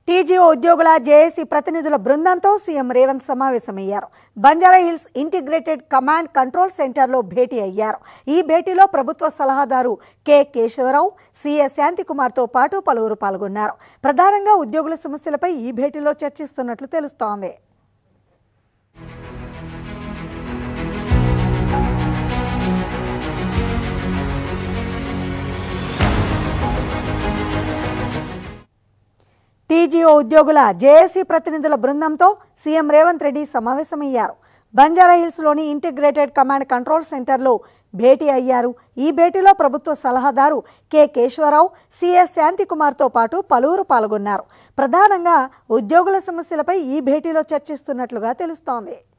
TGO ఉద్యోగుల JAC ప్రతినిధుల బృందంతో సీఎం రేవంత్ సమావేశమయ్యారు Banjara Hills integrated command control సెంటర్లో భేటీ అయ్యారు ఈ భేటీలో ప్రభుత్వ సలహాదారు కె కేశవరావు సీఎ శాంతికుమార్తో పాటు పలువురు పాల్గొన్నారు ప్రధానంగా ఉద్యోగుల సమస్యలపై ఈ భేటీలో చర్చిస్తున్నట్లు తెలుస్తోంది టీజీఓ ఉద్యోగుల జేఏసీ ప్రతినిధుల బృందంతో సీఎం రేవంత్ రెడ్డి సమావేశమయ్యారు బంజారా హిల్స్లోని ఇంటిగ్రేటెడ్ కమాండ్ కంట్రోల్ సెంటర్లో భేటీ అయ్యారు ఈ భేటీలో ప్రభుత్వ సలహాదారు కె కేశవరావు సిఎస్ శాంతికుమార్తో పాటు పలువురు పాల్గొన్నారు ప్రధానంగా ఉద్యోగుల సమస్యలపై ఈ భేటీలో చర్చిస్తున్నట్లుగా తెలుస్తోంది